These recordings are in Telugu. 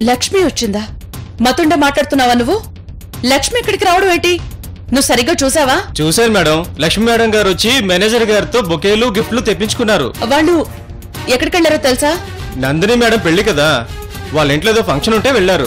లక్ష్మి వచ్చిందా మతుండ మాట్లాడుతున్నావా నువ్వు లక్ష్మి ఇక్కడికి రావడం ఏంటి నువ్వు సరిగ్గా చూసావా చూశాను మేడం లక్ష్మీ మేడం గారు వచ్చి మేనేజర్ గారితో బొకేలు గిఫ్ట్లు తెప్పించుకున్నారు వాళ్ళు ఎక్కడికి వెళ్ళారో తెలుసా నందిని మేడం పెళ్లి కదా వాళ్ళ ఇంట్లో ఏదో ఫంక్షన్ ఉంటే వెళ్ళారు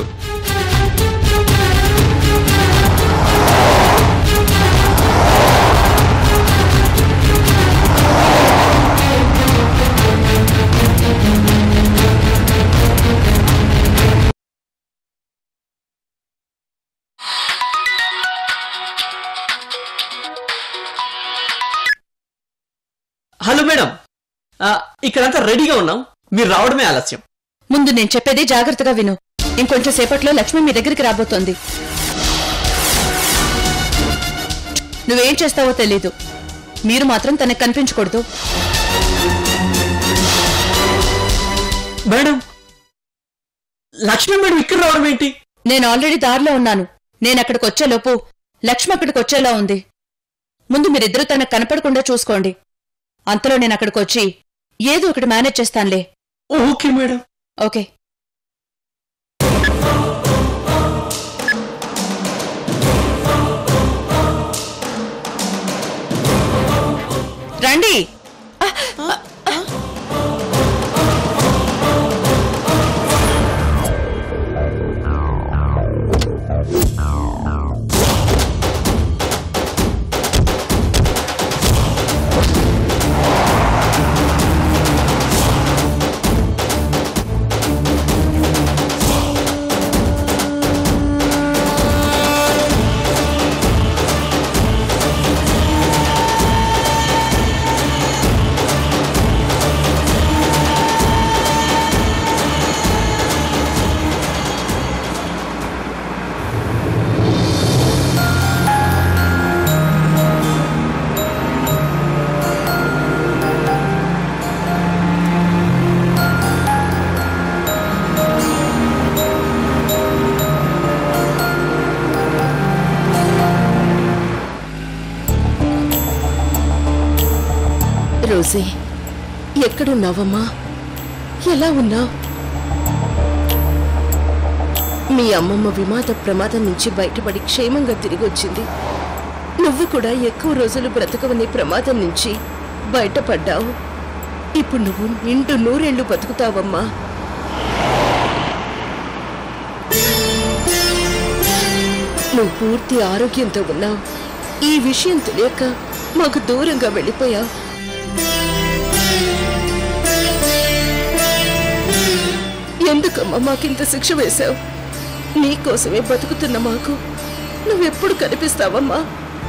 హలో మేడం ఆ, ఇక్కడంతా రెడీగా ఉన్నాం మీరు రావడమే ఆలస్యం ముందు నేను చెప్పేది జాగ్రత్తగా విను ఇంకొంచెం సేపట్లో లక్ష్మి మీ దగ్గరికి రాబోతోంది నువ్వేం చేస్తావో తెలీదు మీరు మాత్రం తనకు కనిపించకూడదు మేడం లక్ష్మీ మేడం ఇక్కడ రావడం ఏంటి నేను ఆల్రెడీ దారిలో ఉన్నాను నేను అక్కడికి వచ్చేలోపు లక్ష్మి అక్కడికి వచ్చేలా ఉంది ముందు మీరిద్దరూ తనకు కనపడకుండా చూసుకోండి అంతలో నేను అక్కడికి వచ్చి ఏదో ఒకటి మేనేజ్ చేస్తానులే ఓకే మేడం ఓకే రండి రోజీ ఎక్కడున్నావమ్మా ఎలా ఉన్నావు మీ అమ్మమ్మ విమాద ప్రమాదం నుంచి బయటపడి క్షేమంగా తిరిగి వచ్చింది నువ్వు కూడా ఎక్కువ రోజులు బ్రతకవని ప్రమాదం నుంచి బయటపడ్డావు ఇప్పుడు నువ్వు నిండు నూరేళ్లు బతుకుతావమ్మా నువ్వు పూర్తి ఆరోగ్యంతో ఉన్నావు ఈ విషయం తెలియక మాకు దూరంగా వెళ్ళిపోయావు ఎందుకమ్మా మాకింత శిక్ష వేశావు నీకోసమే బతుకుతున్న మాకు నువ్వెప్పుడు కనిపిస్తావమ్మా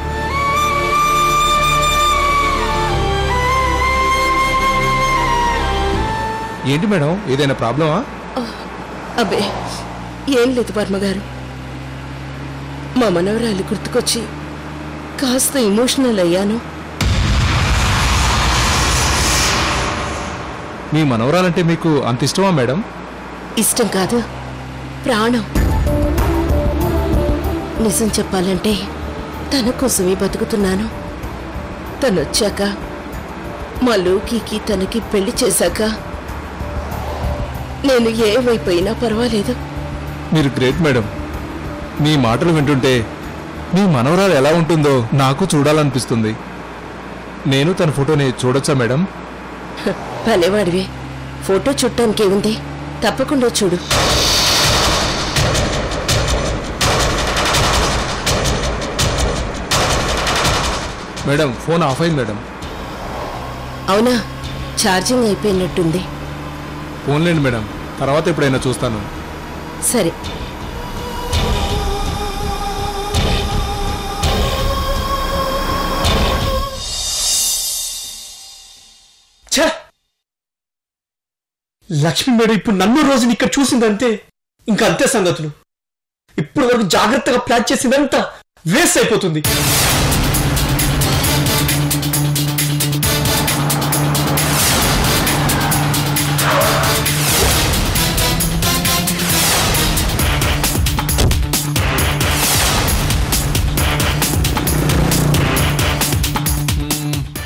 ఏంటి మేడం ఏదైనా ప్రాబ్లమా అబ్బే ఏం లేదు వర్మగారు మా మనవరాలు గుర్తుకొచ్చి కాస్త ఎమోషనల్ అయ్యాను మీ మనవరాలంటే మీకు అంత ఇష్టమా మేడం ఇష్టం కాదు ప్రాణం నిజం చెప్పాలంటే తన కోసమే బతుకుతున్నాను తనొచ్చాక మా లోకికి తనకి పెళ్లి చేశాక నేను ఏమైపోయినా పర్వాలేదు మీరు గ్రేట్ మేడం మీ మాటలు వింటుంటే మీ మనవరాలు ఎలా ఉంటుందో నాకు చూడాలనిపిస్తుంది నేను తన ఫోటోని చూడొచ్చా మేడం హ, భలేవాడివే ఫోటో చుట్టానికి ఏముంది తప్పకుండా చూడు మేడం ఫోన్ ఆఫ్ అయింది మేడం అవునా ఛార్జింగ్ అయిపోయినట్టుంది ఫోన్లేండి మేడం తర్వాత ఎప్పుడైనా చూస్తాను సరే ఛ! లక్ష్మీ మేడం ఇప్పుడు నన్ను రోజుని ఇక్కడ చూసిందంటే ఇంకా అంతే సంగతులు ఇప్పుడు వరకు జాగ్రత్తగా ప్లాన్ చేసిందంతా వేస్ట్ అయిపోతుంది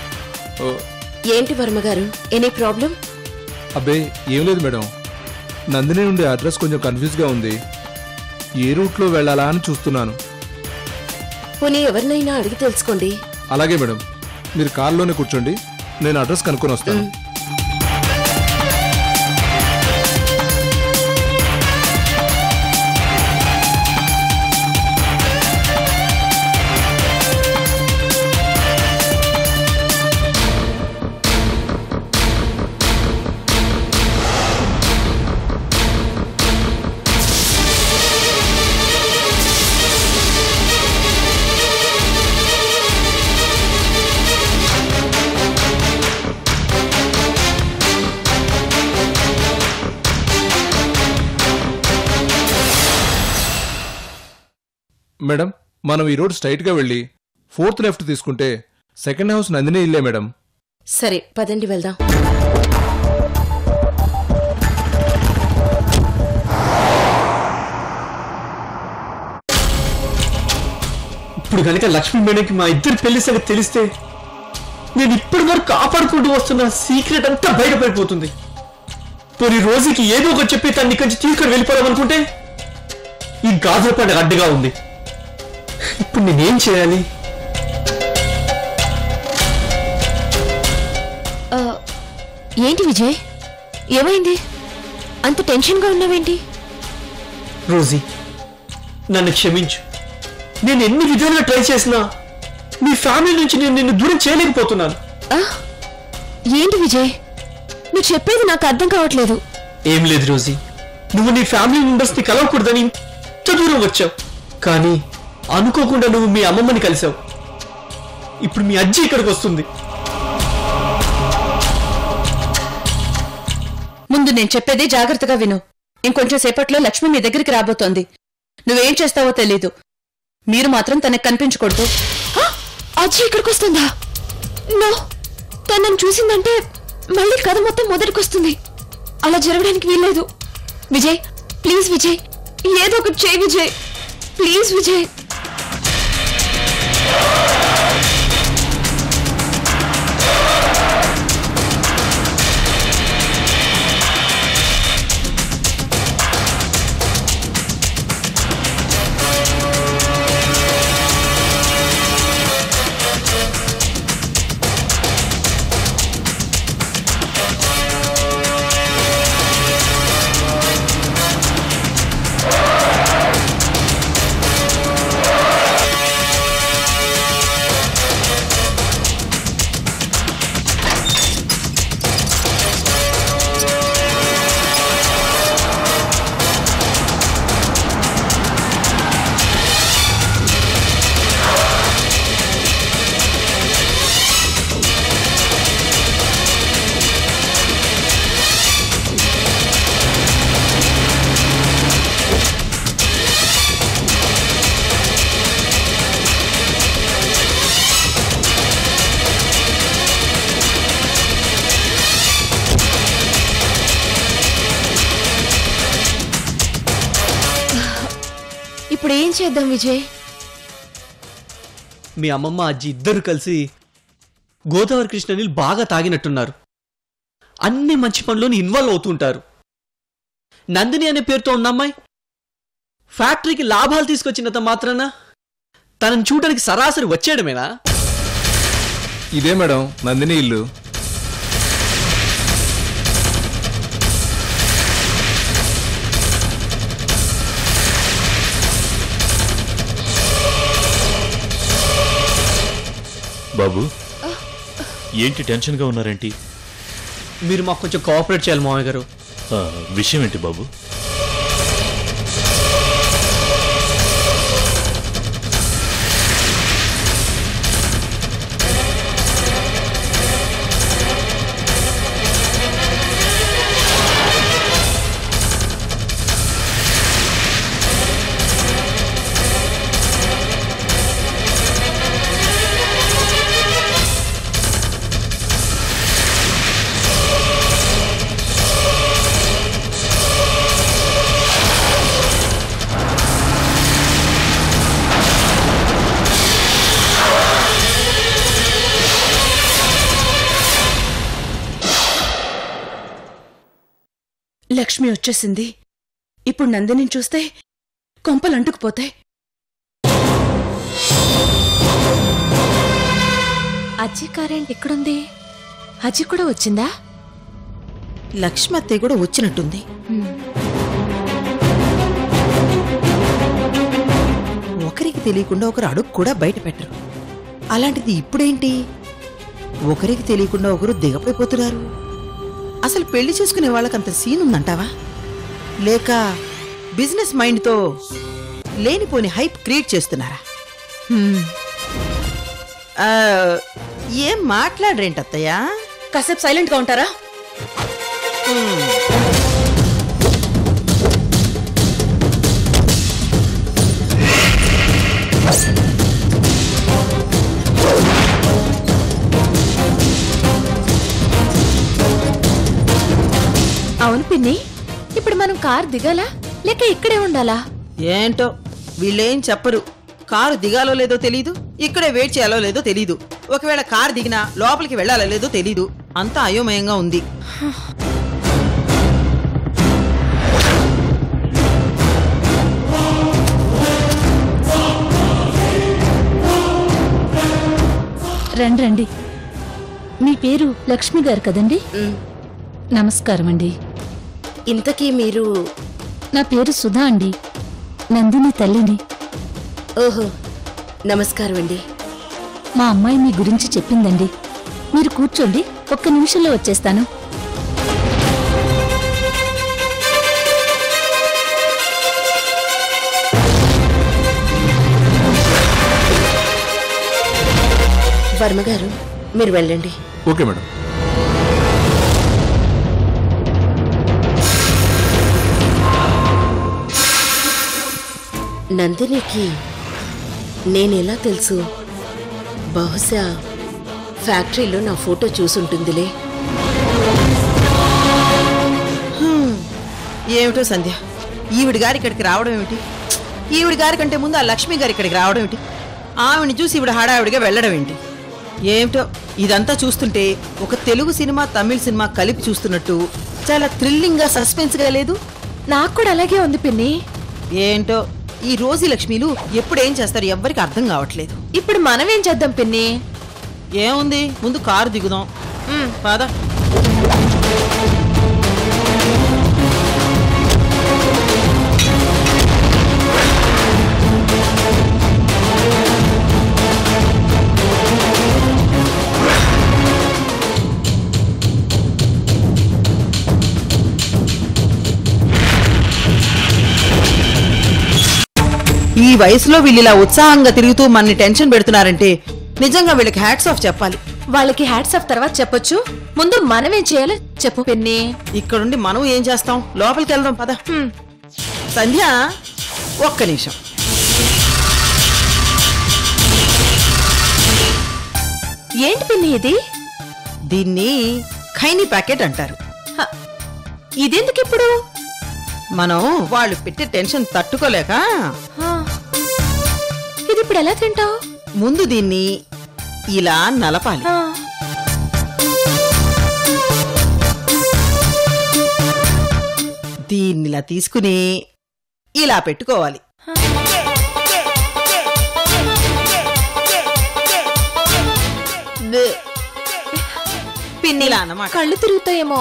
ఓ, ఏంటి వర్మగారు ఎనీ ప్రాబ్లం అబ్బే ఏం లేదు మేడం నందిని నుండి అడ్రస్ కొంచెం కన్ఫ్యూజ్గా ఉంది ఏ రూట్లో వెళ్ళాలా అని చూస్తున్నాను పోనీ ఎవరినైనా అడిగి తెలుసుకోండి అలాగే మేడం మీరు కార్లోనే కూర్చోండి నేను అడ్రస్ కనుక్కొని వస్తాను మేడం మనం ఈ రోడ్ స్ట్రైట్గా వెళ్ళి ఫోర్త్ లెఫ్ట్ తీసుకుంటే సెకండ్ హౌస్ నందిని ఇల్లే మేడం సరే పదండి వెళ్దాం ఇప్పుడు కనుక లక్ష్మీ మేడంకి మా ఇద్దరు పెళ్లి సంగతి తెలిస్తే నేను ఇప్పటి వరకు కాపాడుకుంటూ వస్తున్న సీక్రెట్ అంతా బయటపడిపోతుంది పోనీ రోజుకి ఏదో ఒకటి చెప్పి తను ఇక్కడి నుంచి తీసుకొని వెళ్ళిపోదాం అనుకుంటే ఈ గాజుల పండుగ అడ్డుగా ఉంది ఇప్పుడు నేనేం చేయాలి ఆ, ఏంటి విజయ్ ఏమైంది అంత టెన్షన్గా ఉన్నావేంటి రోజీ నన్ను క్షమించు నేను ఎన్ని విధాలుగా ట్రై చేసినా మీ ఫ్యామిలీ నుంచి నేను నిన్ను దూరం చేయలేకపోతున్నాను ఆ, ఏంటి విజయ్ నువ్వు చెప్పేది నాకు అర్థం కావట్లేదు ఏం లేదు రోజీ నువ్వు నీ ఫ్యామిలీ మెంబర్స్ ని కలవకూడదని ఇంత దూరం వచ్చావు కానీ అనుకోకుండా నువ్వు మీ అమ్మమ్మని కలిసావు ఇప్పుడు మీ అజ్జి ఇక్కడికి వస్తుంది ముందు నేను చెప్పేది జాగ్రత్తగా విను ఇంకొంచెం సేపట్లో లక్ష్మి మీ దగ్గరికి రాబోతోంది నువ్వేం చేస్తావో తెలీదు మీరు మాత్రం తనకు కనిపించకూడదు ఆ, అజ్జి ఇక్కడికి వస్తుందా నో తను నన్ను చూసిందంటే మళ్ళీ కథ మొత్తం మొదటికొస్తుంది అలా జరగడానికి వీల్లేదు విజయ్ ప్లీజ్ విజయ్ ఏదో ఒకటి చేయి విజయ్ ప్లీజ్ విజయ్ ఇప్పుడు ఏం చేద్దాం విజయ్ మీ అమ్మమ్మ అజ్జి ఇద్దరు కలిసి గోదావరి కృష్ణ నీళ్ళు బాగా తాగినట్టున్నారు అన్ని మంచి పనులను ఇన్వాల్వ్ అవుతుంటారు నందిని అనే పేరుతో ఉన్న అమ్మాయి ఫ్యాక్టరీకి లాభాలు తీసుకొచ్చినంత మాత్రాన తనని చూడడానికి సరాసరి వచ్చేయడమేనా ఇదే మేడం నందిని ఇల్లు బాబు ఏంటి టెన్షన్గా ఉన్నారేంటి మీరు మాకు కొంచెం కోఆపరేట్ చేయాలి మామయ్య గారు ఆ, విషయం ఏంటి బాబు లక్ష్మి వచ్చేసింది ఇప్పుడు నందిని చూస్తే కొంపలు అంటుకుపోతాయి అజ్జి కారేంటి ఎక్కడుంది అజ్జి కూడా వచ్చిందా లక్ష్మి అత్తయ్య కూడా వచ్చినట్టుంది ఒకరికి తెలియకుండా ఒకరు అడుగు కూడా బయట పెట్టరు అలాంటిది ఇప్పుడేంటి ఒకరికి తెలియకుండా ఒకరు దిగపడిపోతున్నారు అసలు పెళ్లి చేసుకునే వాళ్ళకంత సీన్ ఉందంటావా లేక బిజినెస్ మైండ్తో లేనిపోని హైప్ క్రియేట్ చేస్తున్నారా ఆ, ఏం మాట్లాడరేంటి అత్తయ్య కాసేపు సైలెంట్గా ఉంటారా అవును పిన్ని ఇప్పుడు మనం కార్ దిగాలా లేక ఇక్కడే ఉండాలా ఏంటో వీళ్ళేం చెప్పరు కారు దిగాలో లేదో తెలీదు ఇక్కడే వెయిట్ చేయాలో లేదో తెలీదు ఒకవేళ కారు దిగినా లోపలికి వెళ్ళాలో లేదో తెలీదు అంతా అయోమయంగా ఉంది రండి రండి మీ పేరు లక్ష్మి గారు కదండి ఉమ్, నమస్కారం అండి ఇంతకీ మీరు నా పేరు సుధా అండి నందిని తల్లిని ఓహో నమస్కారం అండి మా అమ్మాయి మీ గురించి చెప్పిందండి మీరు కూర్చోండి ఒక్క నిమిషంలో వచ్చేస్తాను వర్మగారు మీరు వెళ్ళండి ఓకే మేడం నందినికి నేనెలా తెలుసు బహుశా ఫ్యాక్టరీలో నా ఫోటో చూసుంటుందిలే ఏమిటో సంధ్య ఈవిడి గారి ఇక్కడికి రావడం ఏమిటి ఈవిడి గారి కంటే ముందు ఆ లక్ష్మి గారి ఇక్కడికి రావడం ఏమిటి ఆవిని చూసి ఈవిడ హడావిడిగా వెళ్ళడం ఏంటి ఏమిటో ఇదంతా చూస్తుంటే ఒక తెలుగు సినిమా తమిళ సినిమా కలిపి చూస్తున్నట్టు చాలా థ్రిల్లింగ్ గా సస్పెన్స్ గా లేదు నాకు కూడా అలాగే ఉంది పిన్ని ఏంటో ఈ రోజు లక్ష్మీలు ఎప్పుడు ఏం చేస్తారు ఎవ్వరికి అర్థం కావట్లేదు ఇప్పుడు మనం ఏం చేద్దాం పిన్ని ఏముంది ముందు కారు దిగుదాం పద ఈ వయసులో వీళ్ళు ఇలా ఉత్సాహంగా తిరుగుతూ మనని టెన్షన్ పెడుతున్నారంటే నిజంగా వీళ్ళకి హ్యాట్స్ ఆఫ్ చెప్పాలి వాళ్ళకి హ్యాట్స్ ఆఫ్ తర్వాత చెప్పొచ్చు ముందు మనం ఏం చేయాలో చెప్పు పిన్ని ఇక్కడుండి మనం ఏం చేస్తాం లోపలికి వెళ్దాం పద సంధ్య ఒక్క నిమిషం ఏంటి పిన్ని ఇది దీన్ని ఖైనీ ప్యాకెట్ అంటారు హ, ఇదెందుకు ఇప్పుడు మనం వాళ్ళు పెట్టే టెన్షన్ తట్టుకోలేక హ, ఇది ఇప్పుడు ఎలా తింటావు ముందు దీన్ని ఇలా నలపాలి దీన్ని ఇలా తీసుకుని ఇలా పెట్టుకోవాలి నే- పిన్ని ఇలా అన్నమాట కళ్ళు తిరుగుతాయేమో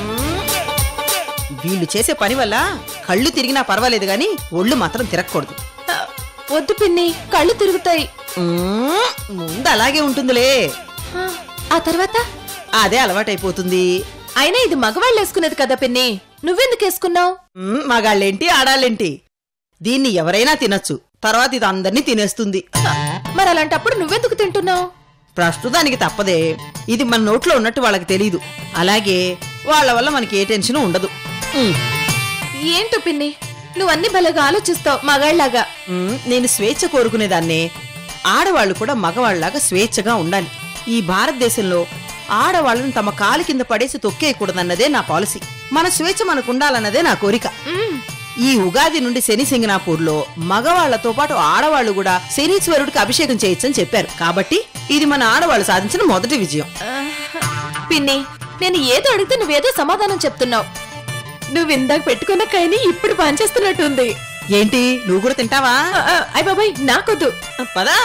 వీళ్ళు చేసే పని వల్ల కళ్ళు తిరిగినా పర్వాలేదు గాని ఒళ్ళు మాత్రం తిరగకూడదు హ, వద్దు పిన్ని కళ్ళు తిరుగుతాయి మ్మ్, ముందు అలాగే ఉంటుందిలే హ, ఆ తర్వాత అదే అలవాటైపోతుంది అయినా ఇది మగవాళ్ళు వేసుకునేది కదా పిన్ని నువ్వెందుకు వేసుకున్నావు మ్మ్, మగాళ్ళేంటి ఆడాలేంటి దీన్ని ఎవరైనా తినొచ్చు తర్వాత ఇది అందరినీ తినేస్తుంది మరి అలాంటప్పుడు నువ్వెందుకు తింటున్నావు ప్రస్తుతానికి తప్పదే ఇది మన నోట్లో ఉన్నట్టు వాళ్ళకి తెలీదు అలాగే వాళ్ళ వల్ల మనకి ఏ టెన్షన్ ఉండదు మ్మ్. ఏంటో పిన్ని నువ్వన్నీ భలేగా ఆలోచిస్తావు మగాళ్ళలాగా మ్మ్, నేను స్వేచ్ఛ కోరుకునేదాన్నే ఆడవాళ్ళు కూడా మగవాళ్ళలాగా స్వేచ్ఛగా ఉండాలి ఈ భారతదేశంలో ఆడవాళ్ళని తమ కాలు కింద పడేసి తొక్కేయకూడదన్నదే నా పాలసీ మన స్వేచ్ఛ మనకు ఉండాలన్నదే నా కోరిక మ్మ్. ఈ ఉగాది నుండి శని సింగనాపూర్లో మగవాళ్లతో పాటు ఆడవాళ్లు కూడా శనీశ్వరుడికి అభిషేకం చేయొచ్చని చెప్పారు కాబట్టి ఇది మన ఆడవాళ్ళు సాధించిన మొదటి విజయం ఆహ్, పిన్ని నేను ఏదో అడిగితే నువ్వేదో సమాధానం చెప్తున్నావు నువ్వు ఇందాక పెట్టుకున్న కాయని ఇప్పుడు పనిచేస్తున్నట్టుంది ఏంటి నువ్వు కూడా తింటావా అయ్య బాబాయ్ నాకొద్దు పదా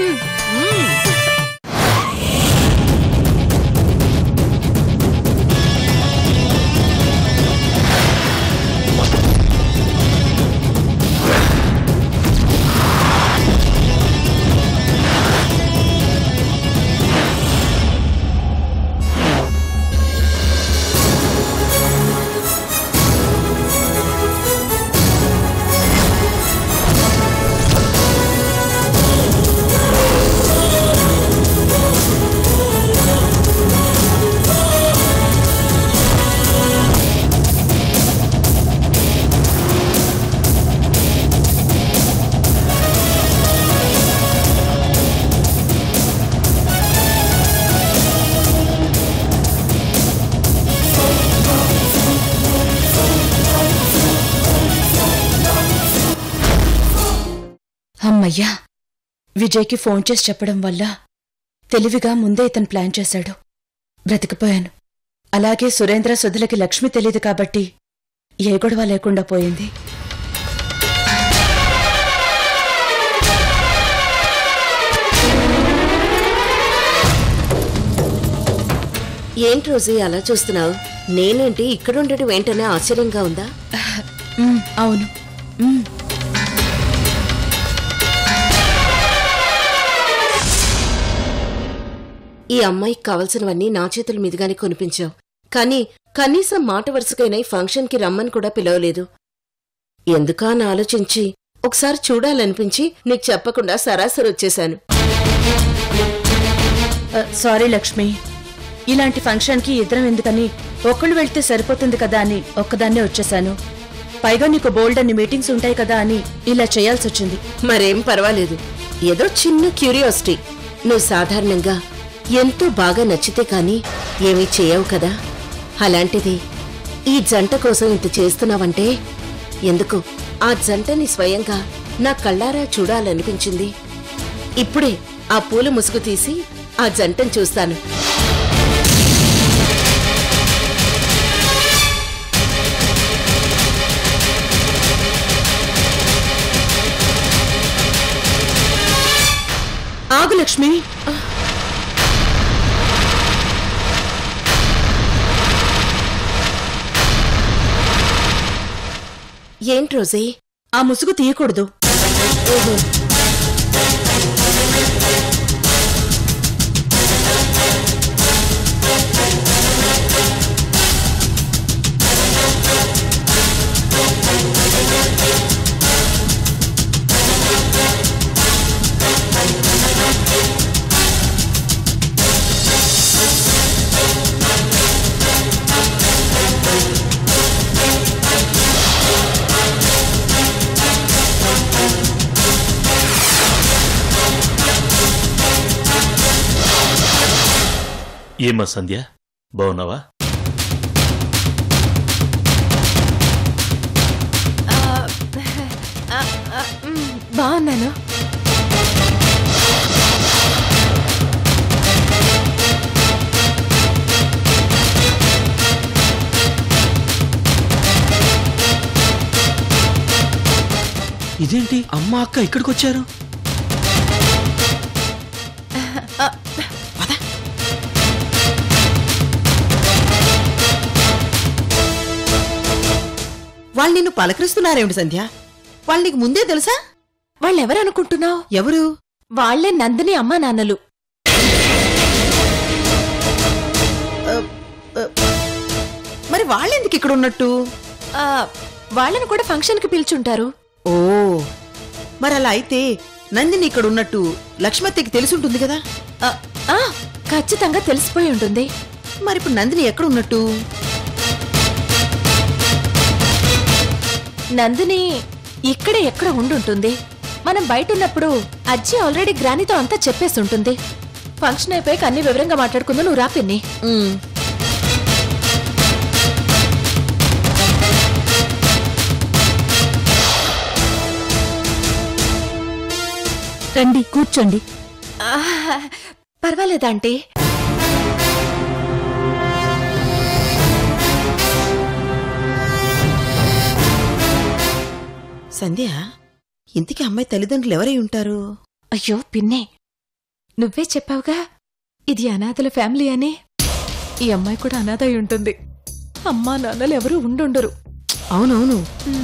అమ్మయ్యా విజయ్కి ఫోన్ చేసి చెప్పడం వల్ల తెలివిగా ముందే ఇతను ప్లాన్ చేశాడు బ్రతికిపోయాను అలాగే సురేంద్ర సుధులకి లక్ష్మి తెలియదు కాబట్టి ఏ గొడవ లేకుండా పోయింది ఏంటి రోజీ అలా చూస్తున్నావు నేనేంటి ఇక్కడ ఉండటం ఏంటనే ఆశ్చర్యంగా ఉందా ఉమ్, అవును ఉమ్. ఈ అమ్మాయికి కావలసినవన్నీ నా చేతుల మీదుగానే కొనిపించావు కానీ కనీసం మాట వరుసకైనా ఈ ఫంక్షన్కి రమ్మని కూడా పిలవలేదు ఎందుకా అని ఆలోచించి ఒకసారి చూడాలనిపించి నీకు చెప్పకుండా సరాసరి వచ్చేశాను ఆ, సారీ లక్ష్మి ఇలాంటి ఫంక్షన్కి ఇద్దరం ఎందుకని ఒక్కళ్ళు వెళ్తే సరిపోతుంది కదా అని ఒక్కదాన్నే వచ్చేశాను పైగా నీకు బోల్డ్ అన్ని మీటింగ్స్ ఉంటాయి కదా అని ఇలా చేయాల్సి వచ్చింది మరేం పర్వాలేదు ఏదో చిన్న క్యూరియాసిటీ నువ్వు సాధారణంగా ఎంతో బాగా నచ్చితే కాని ఏమీ చేయవు కదా అలాంటిది ఈ జంట కోసం ఇంత చేస్తున్నావంటే ఎందుకు ఆ జంటని స్వయంగా నా కళ్ళారా చూడాలనిపించింది ఇప్పుడే ఆ పూల ముసుగు తీసి ఆ జంటను చూస్తాను ఆగు లక్ష్మి ఏంటి రోజీ ఆ ముసుగు తీయకూడదు ఏమా సంధ్య బాగున్నావా బాగున్నాను ఇదేంటి అమ్మ అక్క ఇక్కడికి వచ్చారు వాళ్ళు నిన్ను పలకరిస్తున్నారేమిటి సంధ్య వాళ్ళు నీకు ముందే తెలుసా వాళ్ళెవరు అనుకుంటున్నావు ఎవరు వాళ్లే నందిని అమ్మా నాన్నలు మరి వాళ్ళెందుకు ఇక్కడ ఉన్నట్టు ఆ, వాళ్ళని కూడా ఫంక్షన్కి పిలుచుంటారు ఓ మరి అలా అయితే నందిని ఇక్కడ ఉన్నట్టు లక్ష్మత్తకి తెలిసుంటుంది కదా ఆ, ఆ, ఖచ్చితంగా తెలిసిపోయి ఉంటుంది మరి ఇప్పుడు నందిని ఎక్కడ ఉన్నట్టు నందిని ఇక్కడే ఎక్కడ ఉండుంటుంది మనం బయట ఉన్నప్పుడు అజ్జి ఆల్రెడీ గ్రానీతో అంతా చెప్పేసి ఉంటుంది ఫంక్షన్ అయిపోయాక అన్ని వివరంగా మాట్లాడుకుందా నువ్వు రా పిన్ని ఉమ్, రండి కూర్చోండి ఆ, పర్వాలేదా ఆంటీ సంధ్య ఇంతకీ అమ్మాయి తల్లిదండ్రులు ఎవరై ఉంటారు అయ్యో పిన్నే నువ్వే చెప్పావుగా ఇది అనాథల ఫ్యామిలీ అని ఈ అమ్మాయి కూడా అనాథ అయి ఉంటుంది అమ్మా నాన్నలు ఎవరు ఉండుండరు అవునవును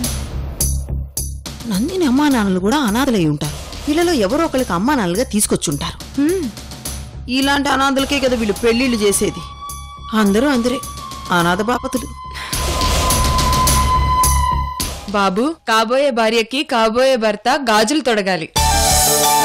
నందిని అమ్మా నాన్నలు కూడా అనాథలై ఉంటారు వీళ్ళలో ఎవరో ఒకరికి అమ్మా నాన్నలుగా తీసుకొచ్చుంటారు ఇలాంటి అనాథలకే కదా వీళ్ళు పెళ్లిళ్ళు చేసేది అందరూ అందరే అనాథ బాపతులు బాబు కాబోయే భార్యకి కాబోయే భర్త గాజులు తొడగాలి